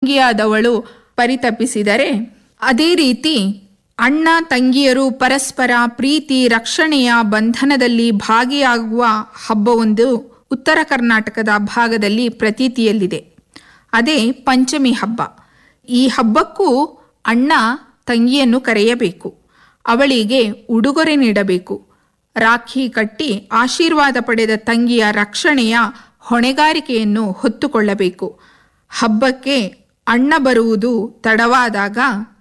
ತಂಗಿಯಾದವಳು ಪರಿತಪಿಸಿದರೆ ಅದೇ ರೀತಿ ಅಣ್ಣ ತಂಗಿಯರು ಪರಸ್ಪರ ಪ್ರೀತಿ ರಕ್ಷಣೆಯ ಬಂಧನದಲ್ಲಿ ಭಾಗಿಯಾಗುವ ಹಬ್ಬವೊಂದು ಉತ್ತರ ಕರ್ನಾಟಕದ ಭಾಗದಲ್ಲಿ ಪ್ರತೀತಿಯಲ್ಲಿದೆ ಅದೇ ಪಂಚಮಿ ಹಬ್ಬ ಈ ಹಬ್ಬಕ್ಕೂ ಅಣ್ಣ ತಂಗಿಯನ್ನು ಕರೆಯಬೇಕು ಅವಳಿಗೆ ಉಡುಗೊರೆ ನೀಡಬೇಕು ರಾಖಿ ಕಟ್ಟಿ ಆಶೀರ್ವಾದ ಪಡೆದ ತಂಗಿಯ ರಕ್ಷಣೆಯ ಹೊಣೆಗಾರಿಕೆಯನ್ನು ಹೊತ್ತುಕೊಳ್ಳಬೇಕು ಹಬ್ಬಕ್ಕೆ ಅಣ್ಣ ಬರುವುದು ತಡವಾದಾಗ